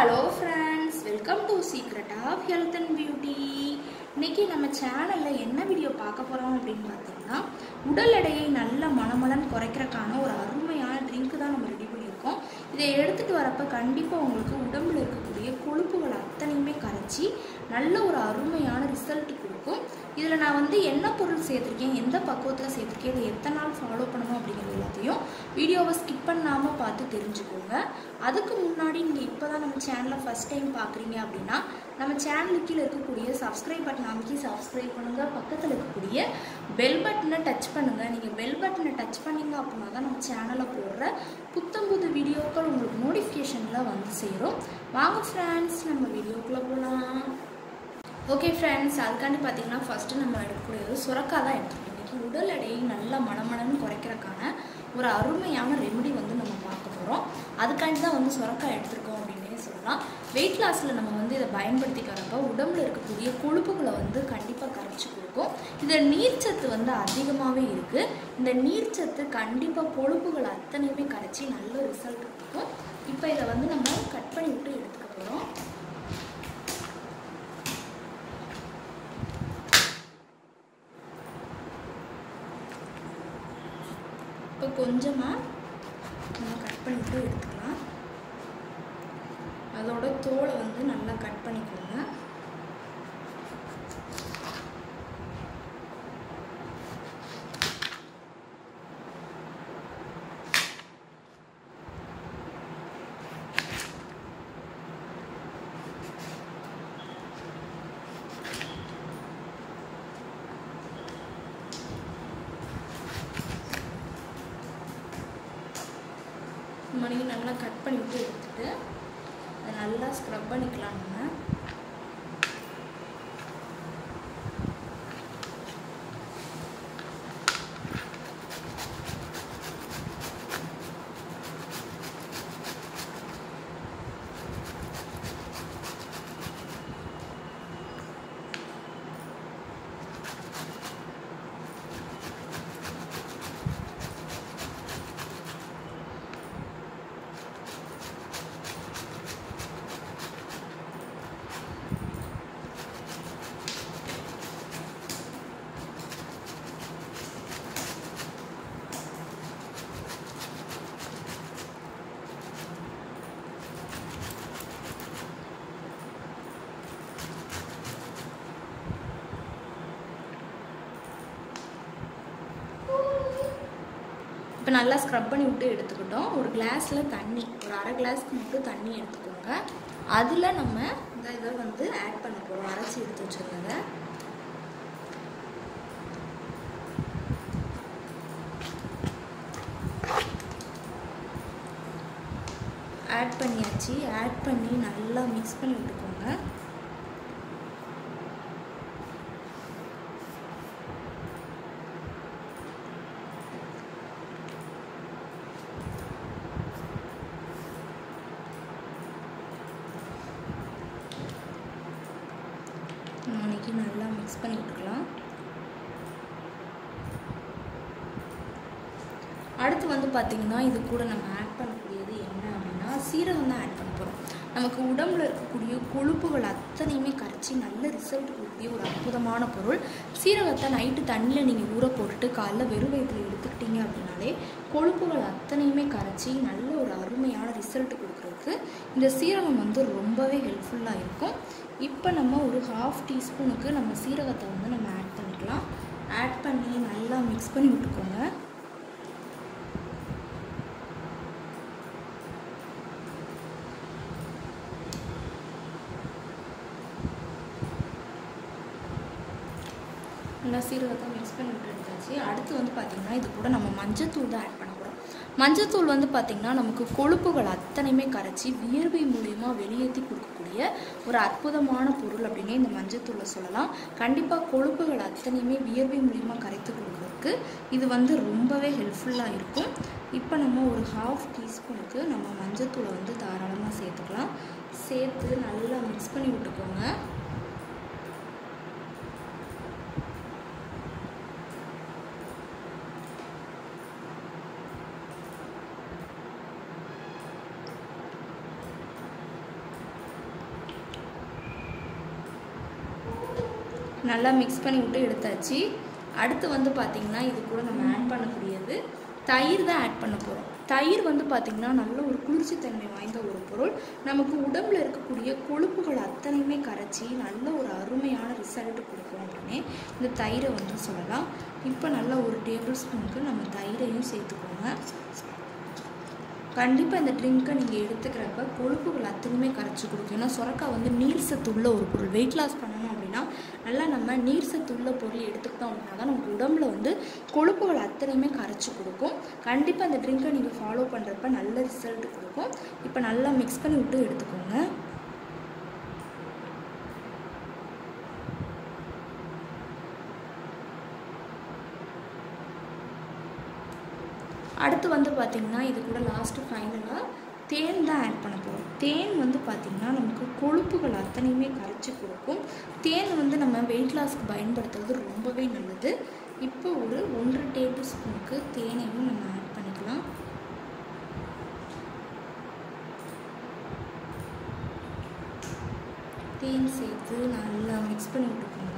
hello friends welcome to secret of health and beauty இன்னைக்கு நம்ம சேனலில் என்ன வீடியோ பார்க்க போகிறோம் அப்படின்னு பார்த்தீங்கன்னா உடல் எடையை நல்ல மனமலன் குறைக்கிறதுக்கான ஒரு அருமையான ட்ரிங்க் தான் நம்ம ரெடி பண்ணியிருக்கோம் இதை எடுத்துகிட்டு வரப்போ கண்டிப்பாக உங்களுக்கு உடம்புல இருக்கக்கூடிய கொழுப்புகள் அத்தனையுமே கரைச்சி நல்ல ஒரு அருமையான ரிசல்ட் கொடுக்கும் இதில் நான் வந்து என்ன பொருள் சேர்த்துருக்கேன் எந்த பக்குவத்தில் சேர்த்துருக்கேன் இதை எத்தனை நாள் ஃபாலோ பண்ணணும் அப்படிங்கிறது எல்லாத்தையும் வீடியோவை ஸ்கிப் பண்ணாமல் பார்த்து தெரிஞ்சுக்கோங்க அதுக்கு முன்னாடி நீங்கள் இப்போ தான் நம்ம சேனலை ஃபஸ்ட் டைம் பார்க்குறீங்க அப்படின்னா நம்ம சேனலுக்கு கீழே இருக்கக்கூடிய சப்ஸ்கிரைப் பட்டன் அமைக்கி சப்ஸ்கிரைப் பண்ணுங்கள் பக்கத்தில் இருக்கக்கூடிய பெல் பட்டனை டச் பண்ணுங்கள் நீங்கள் பெல் பட்டனை டச் பண்ணீங்க அப்படின்னா தான் நம்ம சேனலில் போடுற புத்தம் புது வீடியோக்கள் உங்களுக்கு நோட்டிஃபிகேஷனில் வந்து சேரும் வாங்க ஃப்ரெண்ட்ஸ் நம்ம வீடியோக்குள்ளே போகலாம் ஓகே ஃப்ரெண்ட்ஸ் அதுக்காண்டி பார்த்தீங்கன்னா ஃபஸ்ட்டு நம்ம எடுக்கக்கூடியது சுரக்காய் தான் எடுத்துக்கணும் இன்றைக்கி உடல் எடையை நல்லா மணமணன்னு குறைக்கிறதுக்கான ஒரு அருமையான ரெமெடி வந்து நம்ம பார்க்க போகிறோம் அதுக்காண்டி தான் வந்து சுரக்காய் எடுத்திருக்கோம் அப்படின்னே சொல்லலாம் வெயிட் லாஸில் நம்ம வந்து இதை பயன்படுத்திக்கிறப்ப உடம்புல இருக்கக்கூடிய கொழுப்புகளை வந்து கண்டிப்பாக கரைச்சி கொடுக்கும் இதில் நீர்ச்சத்து வந்து அதிகமாகவே இருக்குது இந்த நீர்ச்சத்து கண்டிப்பாக கொழுப்புகள் அத்தனையுமே கரைச்சி நல்ல ரிசல்ட் கொடுக்கும் இப்போ இதை வந்து நம்ம கட் பண்ணி விட்டு எடுத்துக்க போகிறோம் இப்போ கொஞ்சமாக நம்ம கட் பண்ணிட்டு எடுத்துக்கலாம் அதோட தோலை வந்து நல்லா கட் பண்ணிக்கோங்க மணிக்கு நல்லா கட் பண்ணி விட்டு எடுத்துட்டு அதை நல்லா ஸ்க்ரப் பண்ணிக்கலாம் நம்ம இப்போ நல்லா ஸ்க்ரப் பண்ணி விட்டு எடுத்துக்கிட்டோம் ஒரு கிளாஸில் தண்ணி ஒரு அரை கிளாஸ்க்கு மட்டும் தண்ணி எடுத்துக்கோங்க அதில் நம்ம இந்த இதை வந்து ஆட் பண்ண போகிறோம் அரைச்சி எடுத்து வச்சுருந்ததை ஆட் பண்ணியாச்சு ஆட் பண்ணி நல்லா மிக்ஸ் பண்ணி விட்டுக்கோங்க இன்னைக்கு நல்லா மிக்ஸ் பண்ணி விட்டுக்கலாம் அடுத்து வந்து பார்த்திங்கன்னா இது கூட நம்ம ஆட் பண்ணக்கூடியது என்ன அப்படின்னா சீரகம் தான் ஆட் பண்ண போகிறோம் நமக்கு உடம்புல இருக்கக்கூடிய கொழுப்புகள் அத்தனையுமே கரைச்சி நல்ல ரிசல்ட் கொடுக்கக்கூடிய ஒரு அற்புதமான பொருள் சீரகத்தை நைட்டு தண்ணியில் நீங்கள் ஊற போட்டுட்டு காலைல வெறும் வயிற்றில் எடுத்துக்கிட்டீங்க அப்படின்னாலே கொழுப்புகள் அத்தனையுமே கரைச்சி நல்ல ஒரு அருமையான ரிசல்ட் கொடுக்குறதுக்கு இந்த சீரகம் வந்து ரொம்பவே ஹெல்ப்ஃபுல்லாக இருக்கும் இப்போ நம்ம ஒரு ஹாஃப் டீஸ்பூனுக்கு நம்ம சீரகத்தை வந்து நம்ம ஆட் பண்ணிக்கலாம் ஆட் பண்ணி நல்லா மிக்ஸ் பண்ணி விட்டுக்கோங்க நல்லா சீரகத்தை மிக்ஸ் பண்ணி விட்டு எடுத்தாச்சு அடுத்து வந்து பார்த்திங்கன்னா இது கூட நம்ம மஞ்சத்தூள் தான் ஆட் பண்ண போகிறோம் மஞ்சத்தூள் வந்து பார்த்திங்கன்னா நமக்கு கொழுப்புகள் அத்தனையுமே கரைச்சி வியர்வை மூலயமா வெளியேற்றி கொடுக்கக்கூடிய ஒரு அற்புதமான பொருள் அப்படின்னே இந்த மஞ்சத்தூளை சொல்லலாம் கண்டிப்பாக கொழுப்புகள் அத்தனையுமே வியர்வை மூலியமாக கரைத்து கொடுக்குறதுக்கு இது வந்து ரொம்பவே ஹெல்ப்ஃபுல்லாக இருக்கும் இப்போ நம்ம ஒரு ஹாஃப் டீஸ்பூனுக்கு நம்ம மஞ்சத்தூளை வந்து தாராளமாக சேர்த்துக்கலாம் சேர்த்து நல்லா மிக்ஸ் பண்ணி விட்டுக்கோங்க நல்லா மிக்ஸ் பண்ணி விட்டு எடுத்தாச்சு அடுத்து வந்து பார்த்திங்கன்னா இது கூட நம்ம ஆட் பண்ணக்கூடியது தயிர் தான் ஆட் பண்ண போகிறோம் தயிர் வந்து பார்த்திங்கன்னா நல்ல ஒரு குளிர்ச்சித்தன்மை வாய்ந்த ஒரு பொருள் நமக்கு உடம்புல இருக்கக்கூடிய கொழுப்புகள் அத்தனையுமே கரைச்சி நல்ல ஒரு அருமையான ரிசல்ட் கொடுக்கும் அப்படின்னு இந்த தயிரை வந்து சொல்லலாம் இப்போ நல்லா ஒரு டேபிள் ஸ்பூனுக்கு நம்ம தயிரையும் சேர்த்துக்கோங்க கண்டிப்பாக இந்த ட்ரிங்க்கை நீங்கள் எடுத்துக்கிறப்ப கொழுப்புகள் அத்தனையுமே கரைச்சி கொடுக்கும் ஏன்னா சுரக்காய் வந்து நீர் சத்து உள்ள ஒரு பொருள் வெயிட் லாஸ் பண்ணணும் அப்படின்னா நல்லா நம்ம நீர் சத்து உள்ள பொருள் எடுத்துக்கிட்டோம் அப்படின்னா தான் நமக்கு உடம்புல வந்து கொழுப்புகள் அத்தனையுமே கரைச்சி கொடுக்கும் கண்டிப்பாக இந்த ட்ரிங்க்கை நீங்கள் ஃபாலோ பண்ணுறப்ப நல்ல ரிசல்ட் கொடுக்கும் இப்போ நல்லா மிக்ஸ் பண்ணி விட்டு எடுத்துக்கோங்க அடுத்து வந்து பார்த்திங்கன்னா இது கூட லாஸ்ட்டு ஃபைனலாக தேன் தான் ஆட் பண்ண போகிறோம் தேன் வந்து பார்த்திங்கன்னா நமக்கு கொழுப்புகள் அத்தனையுமே கரைச்சி கொடுக்கும் தேன் வந்து நம்ம வெயிட் லாஸ்க்கு பயன்படுத்துறது ரொம்பவே நல்லது இப்போ ஒரு ஒன்றரை டேபிள் ஸ்பூனுக்கு தேனையும் நம்ம ஆட் பண்ணிக்கலாம் தேன் சேர்த்து நல்லா மிக்ஸ் பண்ணி விட்டுக்கோங்க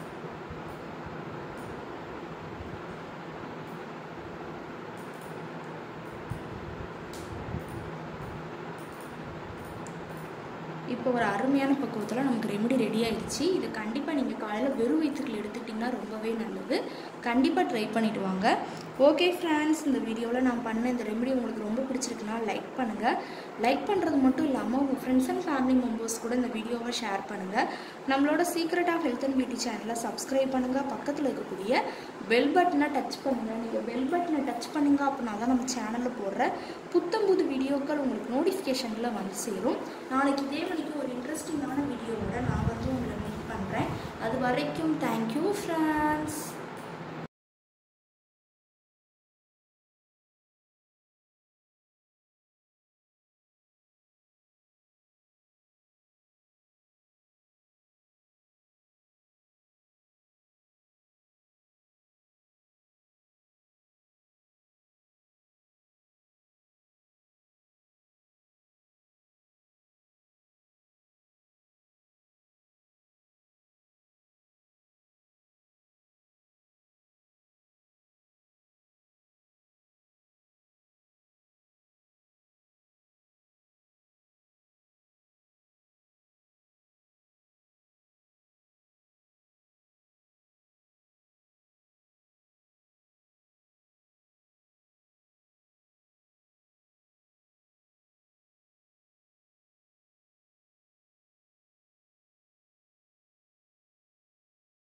இப்போ ஒரு அருமையான பக்குவத்தில் நமக்கு ரெமெடி ரெடி ஆயிடுச்சு இதை கண்டிப்பாக நீங்கள் காலையில் வெறும் வயிற்றுல எடுத்துக்கிட்டிங்கன்னா ரொம்பவே நல்லது கண்டிப்பாக ட்ரை பண்ணிட்டு வாங்க ஓகே ஃப்ரெண்ட்ஸ் இந்த வீடியோவில் நான் பண்ண இந்த ரெமெடி உங்களுக்கு ரொம்ப பிடிச்சிருக்குன்னா லைக் பண்ணுங்கள் லைக் பண்ணுறது மட்டும் இல்லாமல் உங்கள் ஃப்ரெண்ட்ஸ் அண்ட் ஃபேமிலி மெம்பர்ஸ் கூட இந்த வீடியோவை ஷேர் பண்ணுங்கள் நம்மளோட secret of health and beauty சேனலை சப்ஸ்கிரைப் பண்ணுங்கள் பக்கத்தில் இருக்கக்கூடிய பெல் பட்டனை டச் பண்ணுங்கள் நீங்கள் பெல் பட்டனை டச் பண்ணுங்க அப்படின்னா தான் நம்ம சேனலில் போடுற புத்தம் புது வீடியோக்கள் உங்களுக்கு நோட்டிஃபிகேஷனில் வந்து சேரும் நாளைக்கு இதே மணிக்கு ஒரு இன்ட்ரெஸ்டிங்கான வீடியோவோட நான் வந்து உங்களை மீட் பண்ணுறேன் அது வரைக்கும் தேங்க்யூ ஃப்ரெண்ட்ஸ்